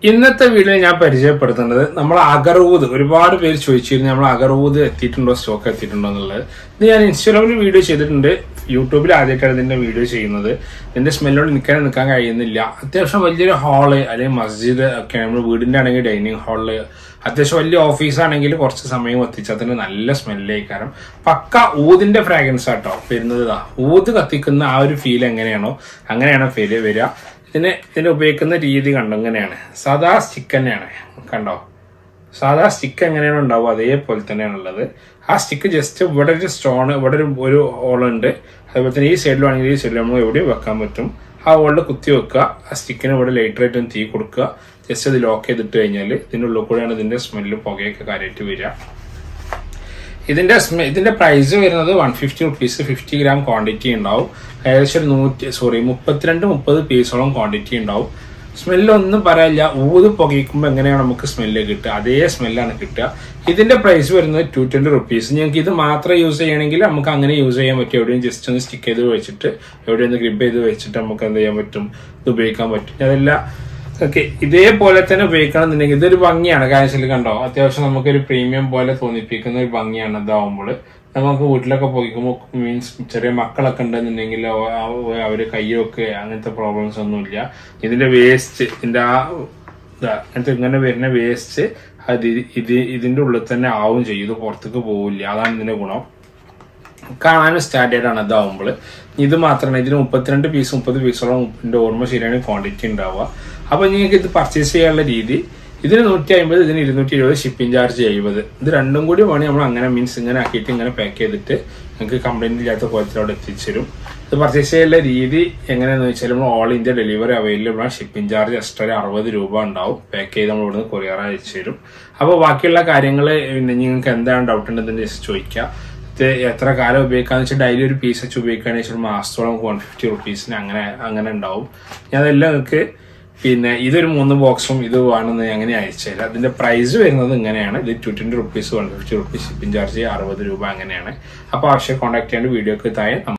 ഇന്നത്തെ വീഡിയോ ഞാൻ പരിചയപ്പെടുത്തുന്നത് നമ്മൾ അഗർവൂത് ഒരുപാട് പേര് ചോദിച്ചിരുന്നു നമ്മൾ അഗർവൂത് എത്തിയിട്ടുണ്ടോ സ്റ്റോക്ക് എത്തിയിട്ടുണ്ടോ എന്നുള്ളത് ഇത് ഞാൻ ഇൻസ്റ്റാഗ്രാമിൽ വീഡിയോ ചെയ്തിട്ടുണ്ട് യൂട്യൂബിൽ ആദ്യമായിട്ടാണ് ഇതിന്റെ വീഡിയോ ചെയ്യുന്നത് ഇതിന്റെ സ്മെല്ലോട് നിൽക്കാൻ നിൽക്കാൻ കഴിയുന്നില്ല അത്യാവശ്യം വലിയൊരു ഹാള് അല്ലെങ്കിൽ മസ്ജിദ് ഒക്കെ നമ്മൾ വീടിന്റെ ആണെങ്കിൽ ഡൈനിങ് ഹാളില് അത്യാവശ്യം വലിയ ഓഫീസാണെങ്കിൽ കുറച്ച് സമയം എത്തിച്ചാൽ തന്നെ നല്ല സ്മെല്ലേക്ക് കാരണം പക്ക ഊതിന്റെ ഫ്രാഗ്രൻസ് ആട്ടോ വരുന്നത് ഇതാ ഊത് കത്തിക്കുന്ന ആ ഒരു ഫീൽ എങ്ങനെയാണോ അങ്ങനെയാണ് ഫീല് വരിക ഇതിന് ഇതിന് ഉപയോഗിക്കുന്ന രീതി കണ്ടോ ഇങ്ങനെയാണ് സാധാ സ്റ്റിക്ക് തന്നെയാണ് കണ്ടോ സാധാ സ്റ്റിക്ക് എങ്ങനെയാണ് ഉണ്ടാവുക അതേപോലെ തന്നെയാണ് ഉള്ളത് ആ സ്റ്റിക്ക് ജസ്റ്റ് ഇവിടെ ഒരു സ്റ്റോൺ ഇവിടെ ഒരു ഒരു ഹോളുണ്ട് അതുപോലെ തന്നെ ഈ സൈഡിലാണെങ്കിൽ ഈ സൈഡിൽ നമ്മൾ എവിടെയും വെക്കാൻ പറ്റും ആ ഹോളിൽ കുത്തി വെക്കുക ആ സ്റ്റിക്കിന് ഇവിടെ ലൈറ്ററായിട്ട് തീ കൊടുക്കുക ജസ്റ്റ് അത് ലോക്ക് ചെയ്തിട്ട് കഴിഞ്ഞാൽ ഇതിൻ്റെ ഉള്ളിൽ കൂടെയാണ് ഇതിന്റെ സ്മെല്ല് പുകയൊക്കെ കാര്യമായിട്ട് വരിക ഇതിന്റെ സ്മെ- ഇതിന്റെ പ്രൈസ് വരുന്നത് one fifty rupees fifty gram quantity ഉണ്ടാവും ഏകദേശം ഒരു നൂറ്റി സോറി മുപ്പത്തിരണ്ട് മുപ്പത് പീസോളം ക്വാണ്ടിറ്റി ഉണ്ടാവും സ്മെല്ലൊന്നും പറയില്ല ഊത് പുകയ്ക്കുമ്പോൾ എങ്ങനെയാണ് നമുക്ക് സ്മെല്ല് കിട്ടുക അതേ സ്മെല്ലാണ് കിട്ടുക ഇതിന്റെ പ്രൈസ് വരുന്നത് ടു ട്വന്റി റുപ്പീസ് ഞങ്ങൾക്ക് ഇത് മാത്രം യൂസ് ചെയ്യണമെങ്കിൽ നമുക്ക് അങ്ങനെ യൂസ് ചെയ്യാൻ പറ്റും എവിടെയും ജസ്റ്റ് ഒന്ന് സ്റ്റിക്ക് ചെയ്ത് വെച്ചിട്ട് എവിടെയും ഒന്ന് ഗ്രിപ്പ് ചെയ്ത് വെച്ചിട്ട് നമുക്ക് എന്ത് ചെയ്യാൻ പറ്റും ഇത് ഉപയോഗിക്കാൻ പറ്റും അതല്ല ഓക്കെ ഇതേപോലെ തന്നെ ഉപയോഗിക്കണം എന്നുണ്ടെങ്കിൽ ഇതൊരു ഭംഗിയാണ് കാഴ്ചയിൽ കണ്ടോ അത്യാവശ്യം നമുക്കൊരു പ്രീമിയം പോലെ തോന്നിപ്പിക്കുന്ന ഒരു ഭംഗിയാണ് ഇതാവുമ്പോൾ നമുക്ക് വീട്ടിലൊക്കെ പോയിക്കുമ്പോൾ മീൻസ് ചെറിയ മക്കളൊക്കെ ഉണ്ടെന്നുണ്ടെങ്കിൽ അവ- അവ- അവര് കയ്യൊക്കെ അങ്ങനത്തെ പ്രോബ്ലംസ് ഒന്നുമില്ല ഇതിന്റെ വേസ്റ്റ് ഇതിന്റെ ആ ഇതാ അങ്ങനത്തെ ഇങ്ങനെ വരുന്ന വേസ്റ്റ് അത് ഇത് ഇത് ഇതിന്റെ ഉള്ളിൽ തന്നെ ആവും ചെയ്യും ഇത് പുറത്തേക്ക് പോവില്ല അതാണ് ഇതിന്റെ ഗുണം കാണാനും സ്റ്റാൻഡേർഡ് ആണ് ഇതാവുമ്പോൾ ഇത് മാത്രമല്ല ഇതിന് മുപ്പത്തിരണ്ട് പീസ് മുപ്പത് പീസോളം എന്റെ ഓർമ്മ ശരിയാണ് ക്വാണ്ടിറ്റി ഉണ്ടാവുക അപ്പൊ നിങ്ങൾക്ക് ഇത് പർച്ചേസ് ചെയ്യാനുള്ള രീതി ഇതിന് നൂറ്റി അമ്പത് ഇതിന് ഇരുന്നൂറ്റി ഇരുപത് ഷിപ്പിംഗ് ചാർജ് എഴുപത് ഇത് രണ്ടും കൂടി വേണമെങ്കിൽ നമ്മൾ അങ്ങനെ മീൻസ് ഇങ്ങനെ ആക്കിയിട്ട് ഇങ്ങനെ പാക്ക് ചെയ്തിട്ട് നിങ്ങൾക്ക് കംപ്ലൈന്റ് ഇല്ലാത്ത കോലത്തിൽ അവിടെ എത്തിച്ചേരും ഇത് പർച്ചേസ് ചെയ്യാനുള്ള രീതി എങ്ങനെയാണെന്ന് വെച്ചാൽ നമ്മൾ ഓൾ ഇന്ത്യ ഡെലിവറി അവൈലബിൾ ആണ് ഷിപ്പിംഗ് ചാർജ് എക്സ്ട്രാ ഒരു അറുപത് രൂപ ഉണ്ടാവും പാക്ക് ചെയ്ത് നമ്മൾ ഇവിടുന്ന് കൊറിയർ അയച്ചു തരും അപ്പോൾ ബാക്കിയുള്ള കാര്യങ്ങൾ പിന്നെ നിങ്ങൾക്ക് എന്താണ് ഡൗട്ട് ഉണ്ടെന്ന് ജസ്റ്റ് ചോദിക്കുക ഇത് എത്ര കാലം ഉപയോഗിക്കാന്ന് വെച്ചാൽ ഡെയിലി ഒരു പീസ് വെച്ച് ഉപയോഗിക്കുകയാണെന്ന് വെച്ചാൽ ഒരു മാസത്തോളം വൺ ഫിഫ്റ്റി റുപ്പീസിന് അങ്ങനെ അങ്ങനെ ഉണ്ടാവും ഞാൻ അതെല്ലാം നിങ്ങൾക്ക് പിന്നെ ഇതൊരു മൂന്ന് ബോക്സും ഇത് വേണമെന്ന് അങ്ങനെ അയച്ചു തരാം അതിന്റെ പ്രൈസ് വരുന്നത് ഇങ്ങനെയാണ് ഇത് two twenty rupees one fifty rupees shipping charge അറുപത് രൂപ അങ്ങനെയാണ് അപ്പോൾ ആവശ്യം കോൺടാക്ട് ചെയ്യേണ്ട വീഡിയോക്ക് താഴെ